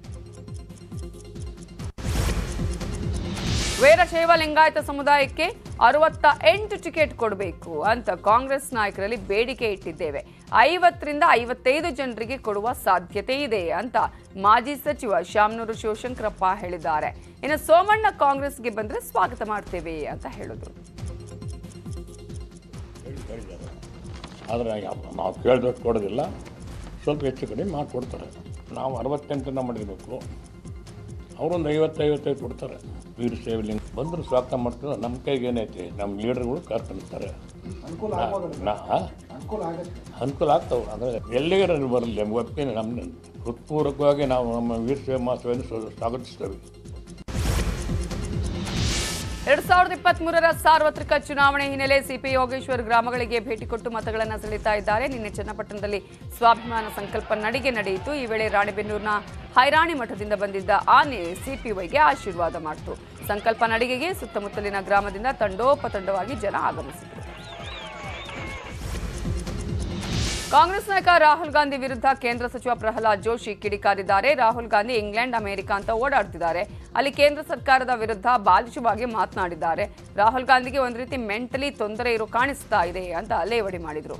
ವೀರಶೈವ ಲಿಂಗಾಯತ ಸಮುದಾಯಕ್ಕೆ ಅರವತ್ತ ಎಂಟು ಟಿಕೆಟ್ ಕೊಡಬೇಕು ಅಂತ ಕಾಂಗ್ರೆಸ್ ನಾಯಕರಲ್ಲಿ ಬೇಡಿಕೆ ಇಟ್ಟಿದ್ದೇವೆ ಐವತ್ತರಿಂದ ಐವತ್ತೈದು ಜನರಿಗೆ ಕೊಡುವ ಸಾಧ್ಯತೆ ಇದೆ ಅಂತ ಮಾಜಿ ಸಚಿವ ಶಾಮನೂರು ಶಿವಶಂಕರಪ್ಪ ಹೇಳಿದ್ದಾರೆ ಇನ್ನು ಸೋಮಣ್ಣ ಕಾಂಗ್ರೆಸ್ಗೆ ಬಂದ್ರೆ ಸ್ವಾಗತ ಮಾಡ್ತೇವೆ ಅಂತ ಹೇಳಿದ್ರು ಆದರೆ ನಾವು ಕೇಳಿದಷ್ಟು ಕೊಡೋದಿಲ್ಲ ಸ್ವಲ್ಪ ಹೆಚ್ಚು ಕಡಿಮೆ ಮಾಡಿಕೊಡ್ತಾರೆ ನಾವು ಅರವತ್ತೆಂಟನ್ನ ಮಾಡಿರಬೇಕು ಅವರೊಂದು ಐವತ್ತು ಐವತ್ತೈದು ಕೊಡ್ತಾರೆ ವೀರ ಸೇವಲಿಂಗ್ ಬಂದರೂ ಸ್ವಾಗತ ಮಾಡ್ತಾರೆ ನಮ್ಮ ಕೈಗೆ ಏನೈತಿ ನಮ್ಮ ಲೀಡರ್ಗಳು ಕರ್ಕೊಂಡಿರ್ತಾರೆ ಅನುಕೂಲ ಆಗ್ತವೆ ಅಂದರೆ ಎಲ್ಲಿಗಾರ ಬರಲಿ ನಮ್ಗೆ ಒಪ್ಪಿನ ನಮ್ಮ ಹೃತ್ಪೂರ್ವಕವಾಗಿ ನಾವು ನಮ್ಮ ವೀರ ಸೇವೆ ಮಹೋತ್ಸವವನ್ನು ಸ್ವ- ಸ್ವಾಗತಿಸ್ತೇವೆ ಎರಡ್ ಸಾವಿರದ ಇಪ್ಪತ್ತ್ ಮೂರರ ಸಾರ್ವತ್ರಿಕ ಚುನಾವಣೆ ಹಿನ್ನೆಲೆ ಸಿಪಿ ಯೋಗೇಶ್ವರ್ ಗ್ರಾಮಗಳಿಗೆ ಭೇಟಿ ಕೊಟ್ಟು ಮತಗಳನ್ನು ಸೆಳೀತಾ ಇದ್ದಾರೆ ನಿನ್ನೆ ಚನ್ನಪಟ್ಟಣದಲ್ಲಿ ಸ್ವಾಭಿಮಾನ ಸಂಕಲ್ಪ ನಡಿಗೆ ನಡೆಯಿತು ಈ ವೇಳೆ ರಾಣೆಬೆನ್ನೂರಿನ ಹೈರಾಣಿ ಮಠದಿಂದ ಬಂದಿದ್ದ ಆನೆ ಸಿಪಿವೈಗೆ ಆಶೀರ್ವಾದ ಮಾಡಿತು ಸಂಕಲ್ಪ ನಡಿಗೆಗೆ ಸುತ್ತಮುತ್ತಲಿನ ಗ್ರಾಮದಿಂದ ತಂಡೋಪತಂಡವಾಗಿ ಜನ ಆಗಮಿಸಿದರು ಕಾಂಗ್ರೆಸ್ ನಾಯಕ ರಾಹುಲ್ ಗಾಂಧಿ ವಿರುದ್ಧ ಕೇಂದ್ರ ಸಚಿವ ಪ್ರಹ್ಲಾದ್ ಜೋಶಿ ಕಿಡಿಕಾರಿದ್ದಾರೆ ರಾಹುಲ್ ಗಾಂಧಿ ಇಂಗ್ಲೆಂಡ್ ಅಮೆರಿಕ ಅಂತ ಓಡಾಡ್ತಿದ್ದಾರೆ ಅಲ್ಲಿ ಕೇಂದ್ರ ಸರ್ಕಾರದ ವಿರುದ್ಧ ಬಾಲಿಶವಾಗಿ ಮಾತನಾಡಿದ್ದಾರೆ ರಾಹುಲ್ ಗಾಂಧಿಗೆ ಒಂದು ರೀತಿ ಮೆಂಟಲಿ ತೊಂದರೆ ಇರೋ ಕಾಣಿಸ್ತಾ ಇದೆ ಅಂತ ಲೇವಡಿ ಮಾಡಿದ್ರು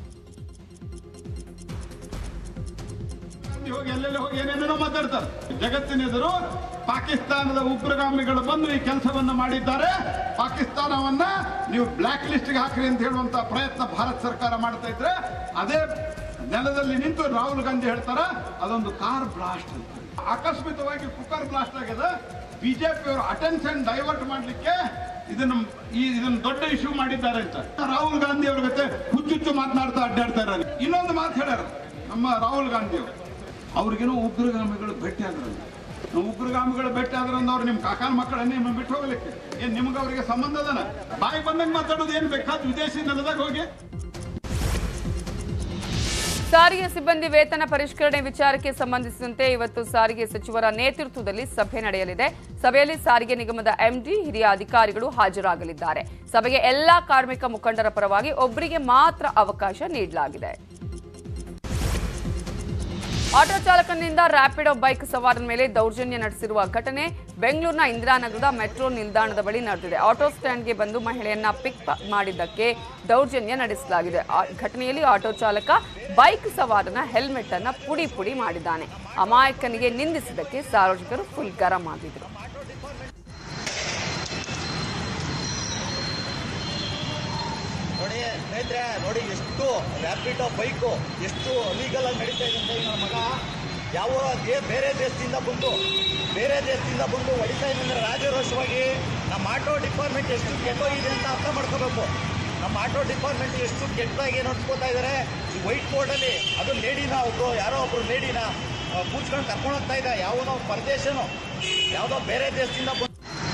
ಹೋಗಿ ಎಲ್ಲೆಲ್ಲಿ ಹೋಗಿ ಏನೇನೇನೋ ಮಾತಾಡ್ತಾರೆ ಜಗತ್ತಿನ ಎದುರು ಪಾಕಿಸ್ತಾನದ ಉಗ್ರಗಾಮಿಗಳು ಬಂದು ಈ ಕೆಲಸವನ್ನ ಮಾಡಿದ್ದಾರೆ ಪಾಕಿಸ್ತಾನವನ್ನ ನೀವು ಬ್ಲಾಕ್ ಲಿಸ್ಟ್ಗೆ ಹಾಕ್ರಿ ಅಂತ ಹೇಳುವಂತ ಪ್ರಯತ್ನ ಭಾರತ ಸರ್ಕಾರ ಮಾಡ್ತಾ ಇದ್ರೆ ಅದೇ ನೆಲದಲ್ಲಿ ನಿಂತು ರಾಹುಲ್ ಗಾಂಧಿ ಹೇಳ್ತಾರ ಅದೊಂದು ಕಾರ್ ಬ್ಲಾಸ್ಟ್ ಅಂತ ಆಕಸ್ಮಿಕವಾಗಿ ಕುಕ್ಕರ್ ಬ್ಲಾಸ್ಟ್ ಆಗ್ಯದ ಬಿಜೆಪಿ ಅವರು ಅಟೆನ್ಷನ್ ಡೈವರ್ಟ್ ಮಾಡ್ಲಿಕ್ಕೆ ಇದನ್ನ ಈ ಇದನ್ನ ದೊಡ್ಡ ಇಶ್ಯೂ ಮಾಡಿದ್ದಾರೆ ಅಂತ ರಾಹುಲ್ ಗಾಂಧಿ ಅವ್ರ ಜೊತೆ ಹುಚ್ಚುಚ್ಚು ಮಾತನಾಡ್ತಾ ಅಡ್ಡಾಡ್ತಾ ಇದ್ದಾರೆ ಇನ್ನೊಂದು ಮಾತು ಹೇಳ್ಯಾರ ನಮ್ಮ ರಾಹುಲ್ ಗಾಂಧಿ ಅವರು ಅವ್ರಿಗೇನೋ ಉಗ್ರಗಾಮಿಗಳು ಭೇಟಿ ಆದ್ರಲ್ಲ ನಾವು ಉಗ್ರಗಾಮಿಗಳು ಭೇಟಿ ಆದ್ರಂದ ಅವ್ರು ನಿಮ್ಮ ಕಾಕಾನ ಮಕ್ಕಳನ್ನ ನಿಮ್ಮ ಬಿಟ್ಟು ಹೋಗ್ಲಿಕ್ಕೆ ಏನ್ ನಿಮ್ಗೆ ಅವರಿಗೆ ಸಂಬಂಧ ಅದನ ಬಾಯಿ ಬಂದಂಗೆ ಮಾತಾಡೋದು ಏನ್ ಬೇಕಾದ್ ವಿದೇಶಿ ನೆಲದಾಗ ಹೋಗಿ ಸಾರಿಗೆ ಸಿಬ್ಬಂದಿ ವೇತನ ಪರಿಷ್ಕರಣೆ ವಿಚಾರಕ್ಕೆ ಸಂಬಂಧಿಸಿದಂತೆ ಇವತ್ತು ಸಾರಿಗೆ ಸಚಿವರ ನೇತೃತ್ವದಲ್ಲಿ ಸಭೆ ನಡೆಯಲಿದೆ ಸಭೆಯಲ್ಲಿ ಸಾರಿಗೆ ನಿಗಮದ ಎಂಡಿ ಹಿರಿಯ ಅಧಿಕಾರಿಗಳು ಹಾಜರಾಗಲಿದ್ದಾರೆ ಸಭೆಗೆ ಎಲ್ಲಾ ಕಾರ್ಮಿಕ ಮುಖಂಡರ ಪರವಾಗಿ ಒಬ್ಬರಿಗೆ ಮಾತ್ರ ಅವಕಾಶ ನೀಡಲಾಗಿದೆ ಆಟೋ ಚಾಲಕನಿಂದ ರ್ಯಾಪಿಡೋ ಬೈಕ್ ಸವಾರನ ಮೇಲೆ ದೌರ್ಜನ್ಯ ನಡೆಸಿರುವ ಘಟನೆ ಬೆಂಗಳೂರಿನ ಇಂದಿರಾನಗರದ ಮೆಟ್ರೋ ನಿಲ್ದಾಣದ ಬಳಿ ನಡೆದಿದೆ ಆಟೋ ಸ್ಟ್ಯಾಂಡ್ಗೆ ಬಂದು ಮಹಿಳೆಯನ್ನ ಪಿಕ್ ಮಾಡಿದ್ದಕ್ಕೆ ದೌರ್ಜನ್ಯ ನಡೆಸಲಾಗಿದೆ ಆ ಘಟನೆಯಲ್ಲಿ ಆಟೋ ಚಾಲಕ ಬೈಕ್ ಸವಾರನ ಹೆಲ್ಮೆಟ್ ಅನ್ನ ಪುಡಿ ಪುಡಿ ಮಾಡಿದ್ದಾನೆ ಅಮಾಯಕನಿಗೆ ನಿಂದಿಸಿದ್ದಕ್ಕೆ ಸಾರ್ವಜನಿಕರು ಫುಲ್ ಗರಂ ಆಗಿದ್ರು ನೋಡಿ ಸ್ನೇಹಿತರೆ ನೋಡಿ ಎಷ್ಟು ರ್ಯಾಪಿಡೋ ಬೈಕು ಎಷ್ಟು ಲೀಗಲ್ ಆಗಿ ನಡೀತಾ ಇದೆ ಅಂತ ಈ ನನ್ನ ಮಗ ಯಾವ ದೇ ಬೇರೆ ದೇಶದಿಂದ ಬಂದು ಬೇರೆ ದೇಶದಿಂದ ಬಂದು ಹೊಡಿತಾ ಇದೆ ಅಂದರೆ ರಾಜರೋಷವಾಗಿ ನಮ್ಮ ಆಟೋ ಡಿಪಾರ್ಟ್ಮೆಂಟ್ ಎಷ್ಟು ಕೆಟ್ಟೋಗಿದೆ ಅಂತ ಅರ್ಥ ಮಾಡ್ಕೋಬೇಕು ನಮ್ಮ ಆಟೋ ಡಿಪಾರ್ಟ್ಮೆಂಟ್ ಎಷ್ಟು ಕೆಟ್ಟದಾಗಿ ನೋಡ್ಕೋತಾ ಇದ್ದಾರೆ ಈ ವೈಟ್ ಬೋರ್ಡಲ್ಲಿ ಅದು ಲೇಡಿನ ಒಬ್ರು ಯಾರೋ ಒಬ್ರು ಲೇಡಿನ ಕೂತ್ಕೊಂಡು ಕರ್ಕೊಂಡು ಹೋಗ್ತಾ ಇದ್ದ ಯಾವನೋ ಪರದೇಶನೋ ಯಾವುದೋ ಬೇರೆ ದೇಶದಿಂದ ಬಂದು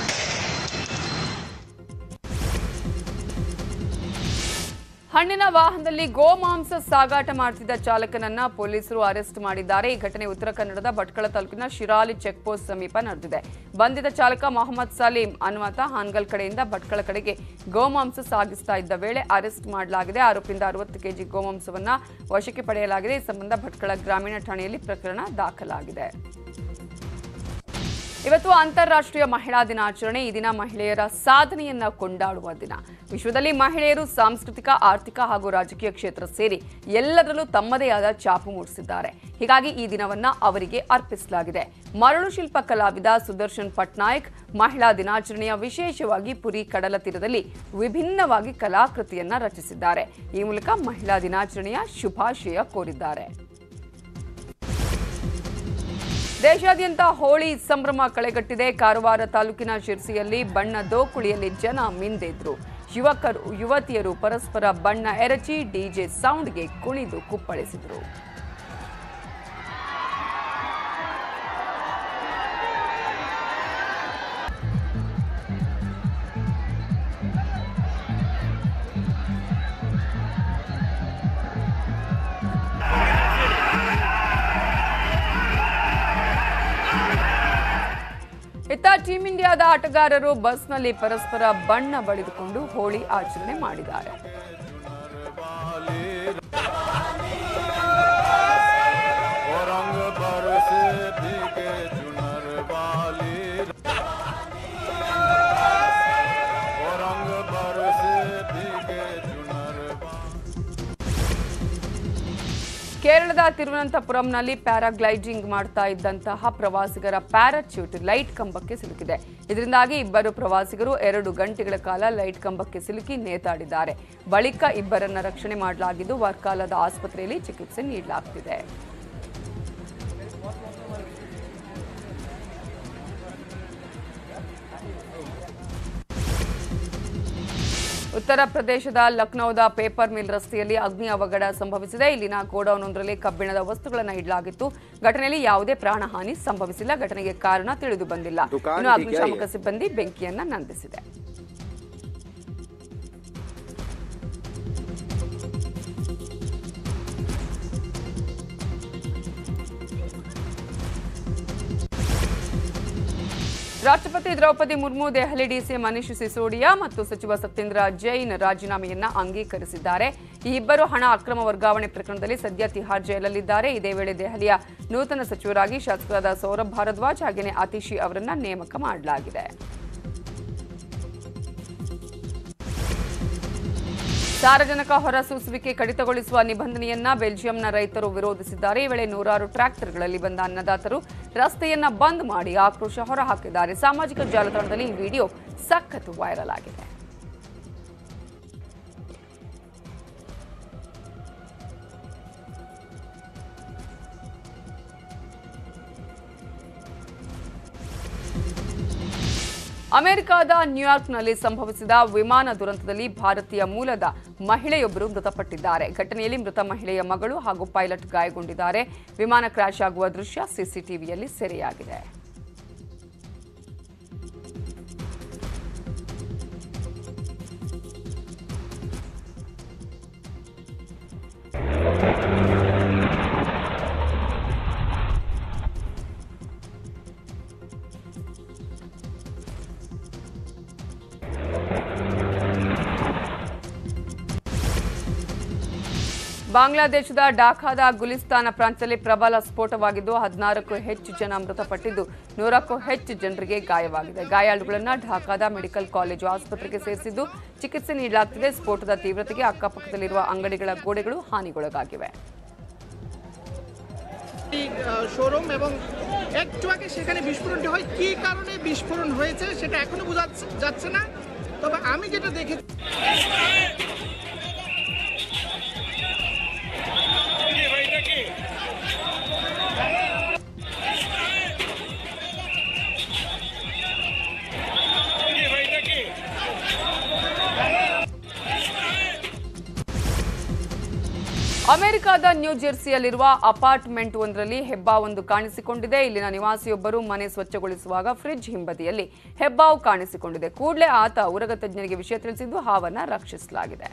ಹಣ್ಣಿನ ವಾಹನದಲ್ಲಿ ಗೋಮಾಂಸ ಸಾಗಾಟ ಮಾಡ್ತಿದ್ದ ಚಾಲಕನನ್ನ ಪೊಲೀಸರು ಅರೆಸ್ಟ್ ಮಾಡಿದ್ದಾರೆ ಈ ಘಟನೆ ಉತ್ತರ ಕನ್ನಡದ ಭಟ್ಕಳ ತಾಲೂಕಿನ ಶಿರಾಲಿ ಚೆಕ್ ಪೋಸ್ಟ್ ಸಮೀಪ ನಡೆದಿದೆ ಬಂಧಿತ ಚಾಲಕ ಮೊಹಮ್ಮದ್ ಸಲೀಂ ಅನ್ವತ ಹಾನ್ಗಲ್ ಕಡೆಯಿಂದ ಭಟ್ಕಳ ಕಡೆಗೆ ಗೋಮಾಂಸ ಸಾಗಿಸ್ತಾ ಇದ್ದ ವೇಳೆ ಅರೆಸ್ಟ್ ಮಾಡಲಾಗಿದೆ ಆರೋಪಿಯಿಂದ ಅರವತ್ತು ಕೆಜಿ ಗೋಮಾಂಸವನ್ನ ವಶಕ್ಕೆ ಪಡೆಯಲಾಗಿದೆ ಈ ಸಂಬಂಧ ಭಟ್ಕಳ ಗ್ರಾಮೀಣ ಠಾಣೆಯಲ್ಲಿ ಪ್ರಕರಣ ದಾಖಲಾಗಿದೆ ಇವತ್ತು ಅಂತಾರಾಷ್ಟ್ರೀಯ ಮಹಿಳಾ ದಿನಾಚರಣೆ ಈ ದಿನ ಮಹಿಳೆಯರ ಸಾಧನೆಯನ್ನ ಕೊಂಡಾಡುವ ದಿನ ವಿಶ್ವದಲ್ಲಿ ಮಹಿಳೆಯರು ಸಾಂಸ್ಕೃತಿಕ ಆರ್ಥಿಕ ಹಾಗೂ ರಾಜಕೀಯ ಕ್ಷೇತ್ರ ಸೇರಿ ಎಲ್ಲದರಲ್ಲೂ ತಮ್ಮದೇ ಆದ ಛಾಪು ಮೂಡಿಸಿದ್ದಾರೆ ಹೀಗಾಗಿ ಈ ದಿನವನ್ನ ಅವರಿಗೆ ಅರ್ಪಿಸಲಾಗಿದೆ ಮರಳು ಶಿಲ್ಪ ಕಲಾವಿದ ಸುದರ್ಶನ್ ಪಟ್ನಾಯಕ್ ಮಹಿಳಾ ದಿನಾಚರಣೆಯ ವಿಶೇಷವಾಗಿ ಪುರಿ ಕಡಲ ತೀರದಲ್ಲಿ ವಿಭಿನ್ನವಾಗಿ ಕಲಾಕೃತಿಯನ್ನ ರಚಿಸಿದ್ದಾರೆ ಈ ಮೂಲಕ ಮಹಿಳಾ ದಿನಾಚರಣೆಯ ಶುಭಾಶಯ ಕೋರಿದ್ದಾರೆ ದೇಶಾದ್ಯಂತ ಹೋಳಿ ಸಂಭ್ರಮ ಕಳೆಗಟ್ಟಿದೆ ಕಾರವಾರ ತಾಲೂಕಿನ ಶಿರ್ಸಿಯಲ್ಲಿ ಬಣ್ಣ ದೋಕುಳಿಯಲ್ಲಿ ಜನ ಮಿಂದೆದ್ರು ಯುವಕರು ಯುವತಿಯರು ಪರಸ್ಪರ ಬಣ್ಣ ಎರಚಿ ಡಿಜೆ ಸೌಂಡ್ಗೆ ಕುಣಿದು ಕುಪ್ಪಳಿಸಿದ್ರು ಇತ್ತ ಟೀಂ ಇಂಡಿಯಾದ ಆಟಗಾರರು ಬಸ್ನಲ್ಲಿ ಪರಸ್ಪರ ಬಣ್ಣ ಬಳಿದುಕೊಂಡು ಹೋಳಿ ಆಚರಣೆ ಮಾಡಿದ್ದಾರೆ रंग बरसे भीगे चुनर वाली ओ रंग बरसे भीगे चुनर ಕೇರಳದ ತಿರುವನಂತಪುರಂನಲ್ಲಿ ಪ್ಯಾರಾಗ್ಲೈಡಿಂಗ್ ಮಾಡ್ತಾ ಇದ್ದಂತಹ ಪ್ರವಾಸಿಗರ ಪ್ಯಾರಾಚ್ಯೂಟ್ ಲೈಟ್ ಕಂಬಕ್ಕೆ ಸಿಲುಕಿದೆ ಇದರಿಂದಾಗಿ ಇಬ್ಬರು ಪ್ರವಾಸಿಗರು ಎರಡು ಗಂಟೆಗಳ ಕಾಲ ಲೈಟ್ ಕಂಬಕ್ಕೆ ಸಿಲುಕಿ ನೇತಾಡಿದ್ದಾರೆ ಬಳಿಕ ಇಬ್ಬರನ್ನ ರಕ್ಷಣೆ ಮಾಡಲಾಗಿದ್ದು ವರ್ಕಾಲದ ಆಸ್ಪತ್ರೆಯಲ್ಲಿ ಚಿಕಿತ್ಸೆ ನೀಡಲಾಗ್ತಿದೆ ಉತ್ತರ ಪ್ರದೇಶದ ಲಕ್ನೋದ ಪೇಪರ್ ಮಿಲ್ ರಸ್ತೆಯಲ್ಲಿ ಅಗ್ನಿ ಅವಘಡ ಸಂಭವಿಸಿದೆ ಇಲ್ಲಿನ ಗೋಡೌನ್ವೊಂದರಲ್ಲಿ ಕಬ್ಬಿಣದ ವಸ್ತುಗಳನ್ನು ಇಡಲಾಗಿತ್ತು ಘಟನೆಯಲ್ಲಿ ಯಾವುದೇ ಪ್ರಾಣಹಾನಿ ಸಂಭವಿಸಿಲ್ಲ ಘಟನೆಗೆ ಕಾರಣ ತಿಳಿದು ಬಂದಿಲ್ಲ ಇನ್ನು ಅಗ್ನಿಶಾಮಕ ಸಿಬ್ಬಂದಿ ಬೆಂಕಿಯನ್ನ ನಂದಿಸಿದೆ ರಾಷ್ಟ್ರಪತಿ ದ್ರೌಪದಿ ಮುರ್ಮು ದೆಹಲಿ ಡಿಸಿ ಮನೀಶ್ ಸಿಸೋಡಿಯಾ ಮತ್ತು ಸಚಿವ ಸತ್ಯೇಂದ್ರ ಜೈನ್ ರಾಜೀನಾಮೆಯನ್ನ ಅಂಗೀಕರಿಸಿದ್ದಾರೆ ಈ ಇಬ್ಬರು ಹಣ ಅಕ್ರಮ ವರ್ಗಾವಣೆ ಪ್ರಕರಣದಲ್ಲಿ ಸದ್ಯ ತಿಹಾರ್ ಜೈಲಲ್ಲಿದ್ದಾರೆ ಇದೇ ವೇಳೆ ದೆಹಲಿಯ ನೂತನ ಸಚಿವರಾಗಿ ಶಾಸಕರಾದ ಸೌರಭ್ ಭಾರದ್ವಾಜ್ ಹಾಗೆಯೇ ಅತಿಶಿ ಅವರನ್ನ ನೇಮಕ ಮಾಡಲಾಗಿದೆ ಸಾರಜನಕ ಹೊರಸೂಸುವಿಕೆ ಕಡಿತಗೊಳಿಸುವ ನಿಬಂಧನೆಯನ್ನ ಬೆಲ್ಜಿಯಂನ ರೈತರು ವಿರೋಧಿಸಿದ್ದಾರೆ ಈ ವೇಳೆ ನೂರಾರು ಟ್ರ್ಯಾಕ್ಟರ್ಗಳಲ್ಲಿ ಬಂದ ಅನ್ನದಾತರು ರಸ್ತೆಯನ್ನ ಬಂದ್ ಮಾಡಿ ಆಕ್ರೋಶ ಹೊರಹಾಕಿದ್ದಾರೆ ಸಾಮಾಜಿಕ ಜಾಲತಾಣದಲ್ಲಿ ಈ ವಿಡಿಯೋ ಸಖತ್ ವೈರಲ್ ಆಗಿದೆ ಅಮೆರಿಕದ ನ್ಯೂಯಾರ್ಕ್ನಲ್ಲಿ ಸಂಭವಿಸಿದ ವಿಮಾನ ದುರಂತದಲ್ಲಿ ಭಾರತೀಯ ಮೂಲದ ಮಹಿಳೆಯೊಬ್ಬರು ಮೃತಪಟ್ಟಿದ್ದಾರೆ ಘಟನೆಯಲ್ಲಿ ಮೃತ ಮಹಿಳೆಯ ಮಗಳು ಹಾಗೂ ಪೈಲಟ್ ಗಾಯಗೊಂಡಿದ್ದಾರೆ ವಿಮಾನ ಕ್ರ್ಯಾಶ್ ಆಗುವ ದೃಶ್ಯ ಸಿಸಿಟಿವಿಯಲ್ಲಿ ಸೆರೆಯಾಗಿದೆ ಬಾಂಗ್ಲಾದೇಶದ ಢಾಕಾದ ಗುಲಿಸ್ತಾನ ಪ್ರಾಂತ್ಯದಲ್ಲಿ ಪ್ರಬಲ ಸ್ಫೋಟವಾಗಿದ್ದು ಹದಿನಾರಕ್ಕೂ ಹೆಚ್ಚು ಜನ ಮೃತಪಟ್ಟಿದ್ದು ನೂರಕ್ಕೂ ಹೆಚ್ಚು ಜನರಿಗೆ ಗಾಯವಾಗಿದೆ ಗಾಯಾಳುಗಳನ್ನು ಢಾಕಾದ ಮೆಡಿಕಲ್ ಕಾಲೇಜು ಆಸ್ಪತ್ರೆಗೆ ಸೇರಿಸಿದ್ದು ಚಿಕಿತ್ಸೆ ನೀಡಲಾಗ್ತಿದೆ ಸ್ಫೋಟದ ತೀವ್ರತೆಗೆ ಅಕ್ಕಪಕ್ಕದಲ್ಲಿರುವ ಅಂಗಡಿಗಳ ಗೋಡೆಗಳು হানিಗೊಳಗಾಗಿವೆ শোরুম এবং একটু আগে সেখানে বিস্ফোরণটি হয় কী কারণে বিস্ফোরণ হয়েছে সেটা এখনো বোঝা যাচ্ছে না তবে আমি যেটা দেখেছি ಅಮೆರಿಕದ ನ್ಯೂ ಜೆರ್ಸಿಯಲ್ಲಿರುವ ಅಪಾರ್ಟ್ಮೆಂಟ್ ಒಂದರಲ್ಲಿ ಹೆಬ್ಬಾವೊಂದು ಕಾಣಿಸಿಕೊಂಡಿದೆ ಇಲ್ಲಿನ ನಿವಾಸಿಯೊಬ್ಬರು ಮನೆ ಸ್ವಚ್ಛಗೊಳಿಸುವಾಗ ಫ್ರಿಡ್ಜ್ ಹಿಂಬದಿಯಲ್ಲಿ ಹೆಬ್ಬಾವು ಕಾಣಿಸಿಕೊಂಡಿದೆ ಕೂಡಲೇ ಆತ ಉರಗ ತಜ್ಞರಿಗೆ ವಿಷಯ ತಿಳಿಸಿದ್ದು ಹಾವನ್ನ ರಕ್ಷಿಸಲಾಗಿದೆ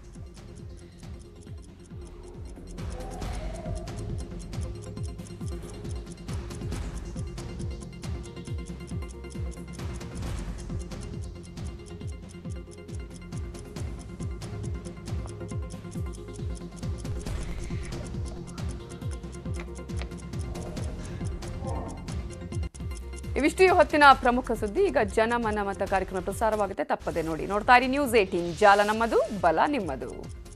ಇವಿಷ್ಟು ಈ ಹೊತ್ತಿನ ಪ್ರಮುಖ ಸುದ್ದಿ ಈಗ ಜನಮನ ಮತ ಕಾರ್ಯಕ್ರಮ ಪ್ರಸಾರವಾಗುತ್ತೆ ತಪ್ಪದೆ ನೋಡಿ ನೋಡ್ತಾ ಇರಿ ನ್ಯೂಸ್ ಏಟೀನ್ ಜಾಲ ನಮ್ಮದು ಬಲ ನಿಮ್ಮದು